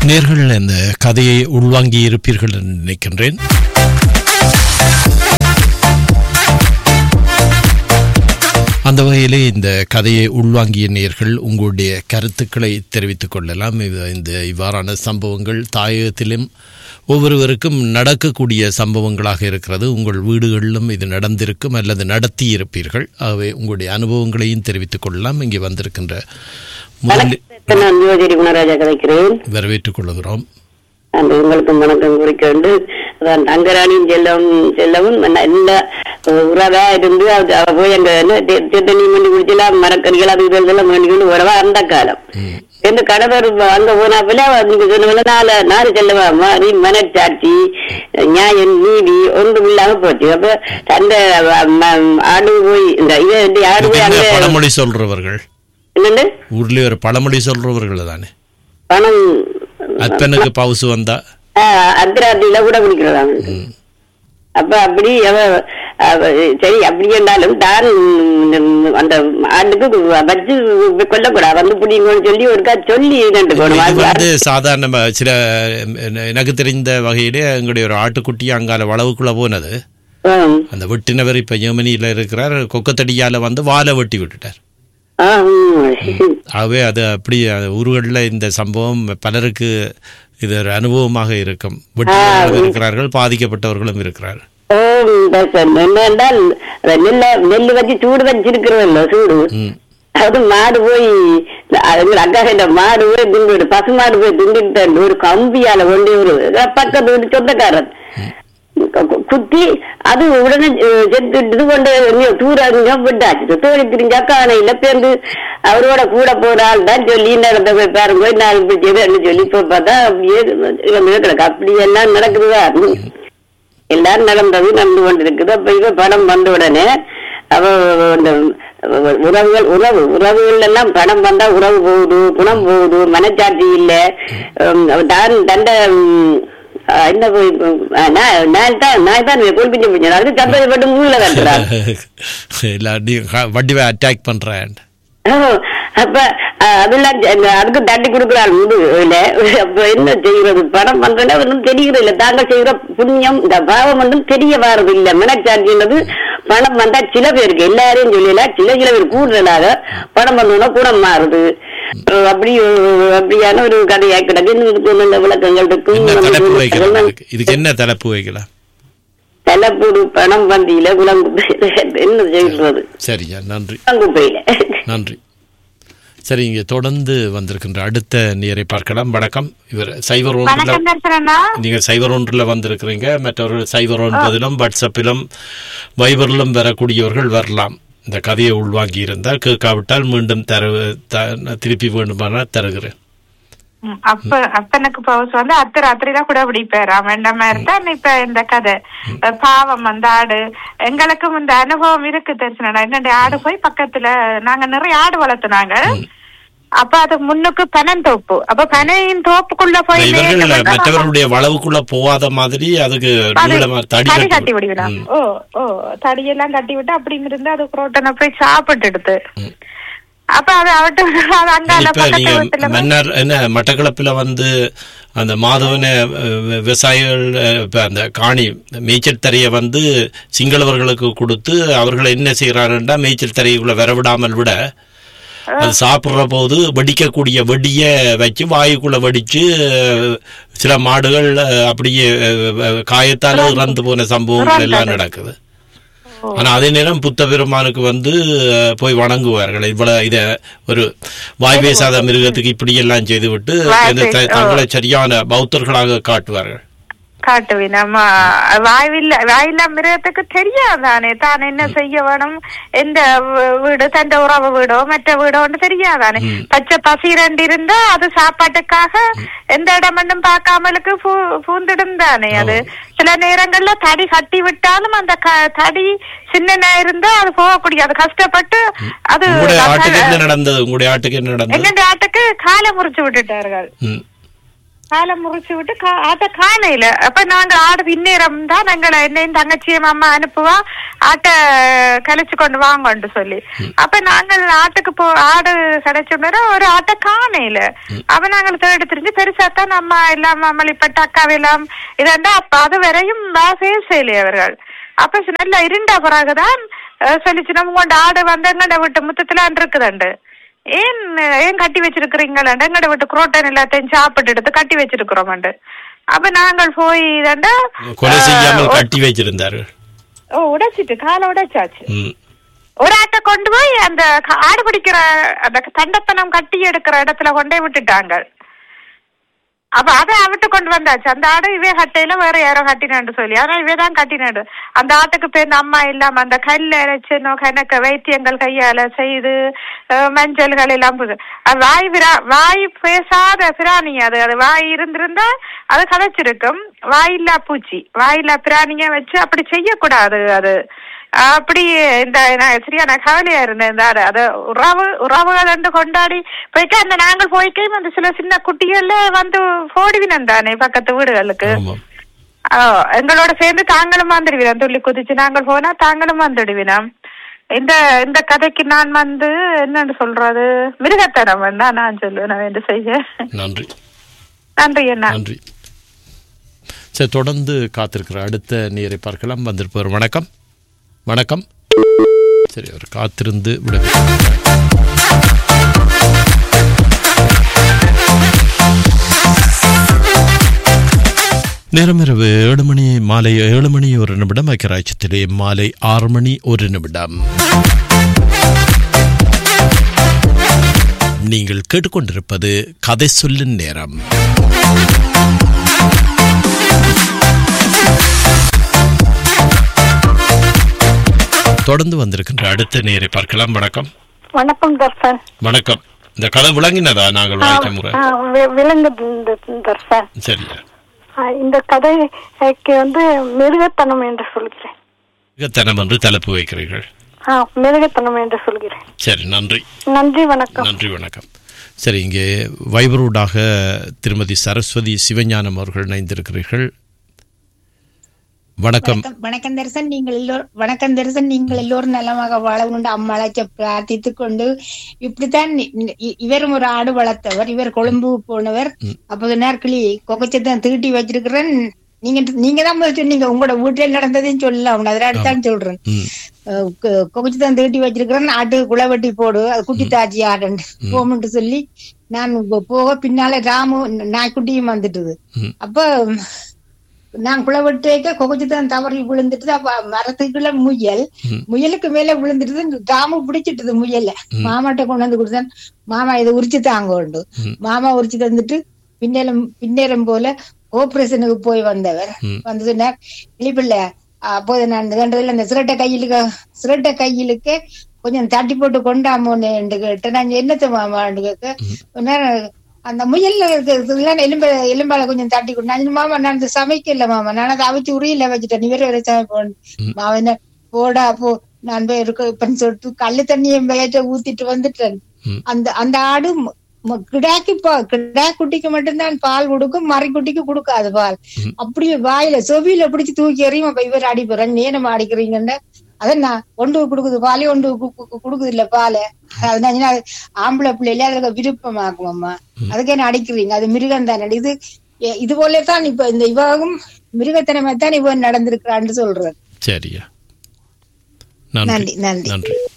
நேர்கள் இந்த கதையை உள்வாங்கி இருப்பீர்கள் என்று நினைக்கின்றேன் அந்த வகையிலே இந்த கதையை உள்வாங்கிய நேர்கள் உங்களுடைய கருத்துக்களை தெரிவித்துக் கொள்ளலாம் இது- இந்த இவ்வாறான சம்பவங்கள் தாயகத்திலும் ஒவ்வொருவருக்கும் நடக்கக்கூடிய சம்பவங்களாக இருக்கிறது உங்கள் வீடுகளிலும் இது நடந்திருக்கும் அல்லது நடத்தி இருப்பீர்கள் ஆகவே உங்களுடைய அனுபவங்களையும் தெரிவித்துக் கொள்ளலாம் இங்கே வந்திருக்கின்ற முதலில் வணக்கம் நான் யுவஜரி குணராஜா கதைக்கிறேன் வரவேற்றுக் கொள்கிறோம் அன்று உங்களுக்கும் வணக்கம் குறிக்க வேண்டும் அதான் தங்கராணியும் செல்லவும் செல்லவும் நல்ல உறவா இருந்து அது அவ போய் அங்க என்ன தே- தீர்த்தண்ணி மண்டி குடிச்சலாம் மரக்கறிகள் அது இது இதெல்லாம் வேண்டி கொண்டு வரவா அந்த காலம் எந்த கணவர் அங்க போனாப்பில நீங்க சொன்ன நாலு நாலு செல்லவா மாறி மனச்சாட்சி நியாயம் நீதி ஒன்றும் இல்லாம போச்சு அப்ப அந்த ம- ஆடு போய் இந்த இது வந்து ஆடு இதுக்கு போய் என்ன அங்க பழமொழி சொல்றவர்கள் என்னண்டு ஊர்லயே ஒரு பழமொழி சொல்றவர்கள் தானே பணம் அப்பனுக்கு பவுசு வந்தா அர்த்தராத்திரியில கூட குடிக்கிறதாம் அப்ப அப்படி அவ அவ- சரி அப்படி என்றாலும் தான் ம், அந்த ஆண்டுக்கு வச்சு கொல்லக்கூடாது வந்து புடிங்கன்னு சொல்லி ஒருக்கா சொல்லி ரெண்டு இது வந்து போகணும் சாதாரண சில எ- எனக்கு தெரிந்த வகையிலே எங்களுடைய ஒரு ஆட்டுக்குட்டி அங்கால வளவுக்குள்ள போனது அந்த வெட்டினவர் இப்ப ஜெர்மனியில இருக்கிறார் கொக்கத்தடியால வந்து வாழை வெட்டி விட்டுட்டார் ஆகவே அது அப்படி அது ஊர்களில் இந்த சம்பவம் பலருக்கு இது ஒரு அனுபவமாக இருக்கும் வெட்டினவர்களும் இருக்கிறார்கள் பாதிக்கப்பட்டவர்களும் இருக்கிறார்கள் என்னென்றால் அந்த நெல்ல நெல்லு வச்சு சூடு வச்சிருக்கிறோம்ல சூடு ம். அது மாடு போய் அதுங்க அக்கா கிட்ட மாடு போய் திண்டு பசு மாடு போய் திண்டுட்டு ஒரு கம்பியால கொண்டு ஒரு பக்கத்து வீட்டு சொந்தக்காரன் கு- கு- குத்தி அது உடனே அஹ், செத்து இது கொண்டு எங்கேயோ தூர விட்டாச்சு தோழி திரிஞ்ச அக்கா இல்ல பேருந்து அவரோட கூட போற ஆள் தான் சொல்லி நேரத்தை போய் பாருங்க போய் நான் இப்படி செய்தேன்னு சொல்லி இப்ப பார்த்தா அப்படியே இவன் கிடக்கு அப்படி எல்லாம் நடக்குதுதா எல்லாம் நடந்தது நடந்து கொண்டிருக்குது அப்ப இவ படம் வந்த உடனே அவ அந்த உறவுகள் உறவு உறவுகள் எல்லாம் படம் வந்தா உறவு போகுது குணம் போகுது மனச்சாட்சி இல்ல உம், அவ தான் தண்ட உம், அஹ், என்ன போய் அஹ், நான் நான் தான் நான் தான் குறிப்பிட்டு பிடிச்சேன் அது சந்தோஷப்பட்டு மூல கட்டுறான் எல்லாத்தையும் வண்டிவை அட்டாக் பண்றேன் ஓ, அப்ப அஹ், அதெல்லாம் செ- அந்த அதுக்கு தட்டி கொடுக்கிறாள் முதுகுல அப்ப என்ன செய்யறது படம் பண்றேன்னா ஒன்றும் தெரிகிறது இல்ல தாங்க செய்யற புண்ணியம் இந்த பாவம் ஒன்றும் தெரிய வர்றது இல்ல மனச்சாட்சின்றது பணம் வந்தா சில பேருக்கு எல்லாரையும் சொல்லல சில சில பேர் கூடுதலாக பணம் வந்தோம்னா குணம் மாறுது அஹ், அப்படி ஒரு- அப்படியான ஒரு கதையா கிடக்கு இன்னும் இதுக்கு ஒண்ணும் இல்ல விளக்கங்கள் இருக்கும் என்ன தலைப்பு நமக்கு வைக்கலாம் இதுக்கு? இதுக்கு என்ன தலைப்பு வைக்கலாம் தலைப்பூடு பணம் பந்தியில குளங்குப்பையில என்ன செய்யறது சரியா நன்றி குளங்குப்பையில நன்றி சரி இங்க தொடர்ந்து வந்திருக்கின்ற அடுத்த நேரை பார்க்கலாம் வணக்கம் இவர் சைபர் ஒன்றுல வணக்கம் தர்சனா நீங்க சைபர் ஒன்றில் வந்திருக்கிறீங்க மற்றவர்கள் சைபர் ஒன்பதிலும் வாட்ஸ்அப்பிலும் வைபரிலும் வரக்கூடியவர்கள் வரலாம் இந்த கதையை உள்வாங்கி இருந்தால் கேட்காவிட்டால் மீண்டும் தர த- திருப்பி வேண்டுமானால் தருகிறேன் ம், அப்ப அப்பனுக்கு பவுஸ் வந்து அத்து ராத்திரி தான் கூட பிடிப்பாரு அவன் இந்த மாதிரி தான் இப்ப இந்த கதை அஹ் பாவம் அந்த ஆடு எங்களுக்கும் இந்த அனுபவம் இருக்கு தரிசனா என்னுடைய ஆடு போய் பக்கத்துல நாங்க நிறைய ஆடு வளர்த்துனாங்க அப்ப அது முன்னுக்கு பனந்தோப்பு அப்ப பனையின் தோப்புக்குள்ள போய் இவர்கள் மேய்க்க மற்றவர்களுடைய வளவுக்குள்ள போகாத மாதிரி அதுக்கு தடி நீளமா தடி தடி கட்டி கட்டி விடுவிடாம் ம். ஓ ஓ தடியெல்லாம் கட்டி விட்டு அப்படி இருந்து அது புரோட்டனை போய் சாப்பிட்டு எடுத்து அப்ப அது அவட்ட அது அங்கால இப்ப பக்கத்து நீங்க வீட்டுல போய் மன்னர் என்ன மட்டக்களப்பில வந்து அந்த மாதவன அஹ், விவசாயிகள் அஹ், இப்ப அந்த காணி மேய்ச்சல் தரையை வந்து சிங்களவர்களுக்கு கொடுத்து அவர்கள் என்ன செய்யறாருன்னா மேய்ச்சல் தரைக்குள்ள வரவிடாமல் விட அது சாப்பிடுற போது வெடிக்கக்கூடிய வெடிய வச்சு வாயுக்குள்ள வெடிச்சு அஹ், சில மாடுகள் அஹ், அப்படியே அஹ், அஹ், காயத்தால இறந்து போன சம்பவங்கள் எல்லாம் நடக்குது ஆனா அதே நேரம் புத்த பெருமானுக்கு வந்து அஹ், போய் வணங்குவார்கள் இவ்வளவு இத ஒரு வாய் பேசாத மிருகத்துக்கு இப்படி எல்லாம் செய்துவிட்டு வாய் இந்த த- பேச- தங்களை சரியான பௌத்தர்களாக காட்டுவார்கள் காட்டுவேன் நம்ம வாய்வில்ல வாயில்லா மிருகத்துக்கு தெரியாதானே தான் என்ன செய்ய வேணும் எந்த வீ- வீடு தந்த உறவு வீடோ மற்ற வீடோன்னு தெரியாதானே பச்சை பசிரண்டு இருந்தா அது சாப்பாட்டுக்காக எந்த இடம் மட்டும் பார்க்காமலுக்கு பூ- பூந்திடும் தானே அது சில நேரங்கள்ல தடி கட்டி விட்டாலும் அந்த க- தடி சின்ன இருந்தா அது போகக்கூடிய அது கஷ்டப்பட்டு அது உங்களுடைய ஆட்டுக்கு என்ன நடந்தது உங்களுடைய ஆட்டுக்கு என்ன நடந்தது எங்க ஆட்டுக்கு காலை முறிச்சு விட்டுட்டார்கள் ம். காலை முறிச்சு விட்டு கா- ஆட்டை காணையில அப்ப நாங்க ஆடு பின்னேரம் தான் எங்களை என்னையும் தங்கச்சியும் அம்மா அனுப்புவா ஆட்டை கழிச்சு கொண்டு வாங்கன்னு சொல்லி அப்ப நாங்கள் ஆட்டுக்கு போ ஆடு கிடைச்ச நேரம் ஒரு ஆட்டை காணையில அப்ப நாங்கள் தேடி தெரிஞ்சு பெருசாத்தான் நம்ம எல்லாம் மம்மளிப்பட்ட அக்காவை எல்லாம் இதண்டா அப்ப அது வரையும் பேசலையே அவர்கள் அப்ப ச- நல்லா இருண்ட பிறகுதான் அஹ், சொல்லிச்சு நம்ம கொண்டு ஆடு வந்து எங்கட வீட்டு முத்தத்துல இருக்குதுண்டு ஏன் ஏன் கட்டி வச்சிருக்கிறீங்களா எங்கட வீட்டு குரோட்டன் எல்லாத்தையும் சாப்பிட்டு எடுத்து கட்டி வச்சிருக்கிறோம் அப்ப நாங்கள் போய் இதண்டா கொலை செய்யாமல் கட்டி வைத்திருந்தார்கள் ஓ உடைச்சிட்டு காலை உடைச்சாச்சு ம் ஒரு ஆட்டை கொண்டு போய் அந்த க- ஆடு பிடிக்கிற அந்த தண்டத்தனம் கட்டி எடுக்கிற இடத்துல கொண்டே விட்டுட்டாங்க அப்ப அதை அவட்டு கொண்டு வந்தாச்சு அந்த ஆடு இவே கட்டையில வேற யாரோ கட்டினான்னு சொல்லி ஆனா இவே தான் கட்டினாடு அந்த ஆட்டுக்கு பேர் அம்மா இல்லாம அந்த கல்ல அரைச்சுனோ கணக்க வைத்தியங்கள் கையால செய்து அஹ், மஞ்சள்கள் எல்லாம் புது- அது வாய் விரா வாய் பேசாத பிராணி அது அது வாய் இருந்திருந்தா அது கதைச்சிருக்கும் வாயில்லா பூச்சி வாயில்லா பிராணிய வச்சு அப்படி செய்யக்கூடாது அது அப்படி இந்த நான் சரியான கவலையா இருந்தேன் இந்த ஆடு. அது உறவு உறவுகள் என்று கொண்டாடி போய்க்க அந்த நாங்கள் போய்க்கே அந்த சில சின்ன குட்டிகள்ல வந்து போடுவினம் தானே பக்கத்து வீடுகளுக்கு ஆமாம் ஆ, எங்களோட சேர்ந்து தாங்களும் வந்துடுவினம் துள்ளி குதிச்சு நாங்கள் போனா தாங்களும் வந்துடுவினம் இந்த இந்த கதைக்கு நான் வந்து என்னன்னு சொல்றது மிருகத்தனம் தான் நான் சொல்லுவேன் நான் என்ன செய்ய நன்றி நன்றி அண்ணா நன்றி சரி தொடர்ந்து காத்திருக்கிற அடுத்த நேரை பார்க்கலாம் வந்திருப்பவர் வணக்கம் வணக்கம் சரி அவர் காத்திருந்து விட நேரம் இரவு ஏழு மணி மாலை ஏழு மணி ஒரு நிமிடம் ஐக்கியராட்சியத்திலே மாலை ஆறு மணி ஒரு நிமிடம் நீங்கள் கேட்டுக்கொண்டிருப்பது கதை சொல்லும் நேரம் தொடர்ந்து வந்திருக்கின்ற அடுத்த நேரை பார்க்கலாம் வணக்கம் வணக்கம் தர்சன் வணக்கம் இந்த கதை விளங்கினதா நாங்கள் வாய்க்க முறை ஆ, வி- விலங்குது இந்த தர்சன் சரியா ஆ, இந்த கதைக்கு வந்து மிருகத்தனம் என்று சொல்கிறேன் மிகத்தனம் என்று தலைப்பு வைக்கிறீர்கள் ஆ மிருகத்தனம் என்று சொல்கிறேன் சரி நன்றி நன்றி வணக்கம் நன்றி வணக்கம் சரி இங்கே வைபரூடாக திருமதி சரஸ்வதி சிவஞானம் அவர்கள் இணைந்திருக்கிறீர்கள் வணக்கம் வணக்கம் வணக்கம் தரிசன் நீங்கள் எல்லோரும் வணக்கம் தரிசன் நீங்கள் எல்லோரும் நலமாக வாழணுண்டு அம்மாளாச்ச பிரார்த்தித்துக் கொண்டு இப்படித்தான் இ- இ- இவரும் ஒரு ஆடு வளர்த்தவர் இவர் கொழும்பு போனவர் அப்போது நேர்கிளி கொக்கச்சத்தான் தீட்டி வச்சிருக்கிறேன் நீங்க நீங்க தான் முதல்ல சொன்னீங்க உங்களோட வீட்டில் நடந்ததையும் சொல்லலாம் அதனால தான் சொல்றேன் ம், கொக்கச்சத்தான் தீட்டி வச்சிருக்கிறேன் ஆட்டு குளவெட்டி போடு அது குட்டி தாச்சி ஆடுண்டு போமுன்ட்டு சொல்லி நான் போ- போக பின்னால ராமு நாய்க்குட்டியும் வந்துட்டுது ம். அப்ப நான் குளவெட்டேக்க கொகச்சுதான் தவறி விழுந்துட்டு அப்ப மரத்துக்குள்ள முயல் முயலுக்கு மேல விழுந்துட்டு ராமு பிடிச்சிட்டுது முயல்ல மாமாட்ட கொண்டு வந்து கொடுத்தேன் மாமா இதை உரிச்சு தாங்க உண்டு மாமா உரிச்சு தந்துட்டு பின்னேரம் பின்னேரம் போல ஆபரேஷனுக்கு போய் வந்தவர் வந்ததுன்னா இழிப்பில்ல அப்போது நான் கண்டதுல அந்த சிரட்டை கையிலுக்கு சிரட்டை கையிலுக்கு கொஞ்சம் தட்டி போட்டு கொண்டாமோன்னு கேட்டேன் நான் என்னத்த மாமான்னு கேட்க ஒரு நேரம் அந்த முயல்ல இருக்கிறதுல எலும்ப எலும்பால கொஞ்சம் தட்டி கொண்டு நான் மாமா நான் இந்த சமைக்கல மாமா நான் அதை அவிச்சு உரியில வச்சுட்டேன் இவர வரை சமைப்போம் மாமா என்ன போடா போ நான் போய் இருக்க இப்பன்னு சொல்லிட்டு கள்ளு தண்ணியை வேட்ட ஊத்திட்டு வந்துட்டேன் அந்த அந்த ஆடு ம- ம- கிடாக்கு பா கிடா குட்டிக்கு மட்டும்தான் பால் கொடுக்கும் மறை குட்டிக்கு கொடுக்காது பால் அப்படியே வாயில செவியில பிடிச்சு தூக்கி எறியும் அப்ப இவர் அடிப்படுறேன் நேனம் அடிக்கிறீங்கன்னு அதான் நான் ஒன்று கொடுக்குது பாலே ஒன்று கு- கு- கு- கொடுக்குது இல்ல பாலை அதனால நான் ஆம்பளை பிள்ளைல அதுல விருப்பமாக்கும் அம்மா அதுக்கு என்ன அடிக்கிறீங்க அது மிருகம் தானே இது எ- இது போல தான் இப்ப இந்த இவாகும் மிருகத்தனமா தான் இவன் நடந்திருக்கிறான்னு சொல்றேன் சரியா நன்றி நன்றி நன்றி நன்றி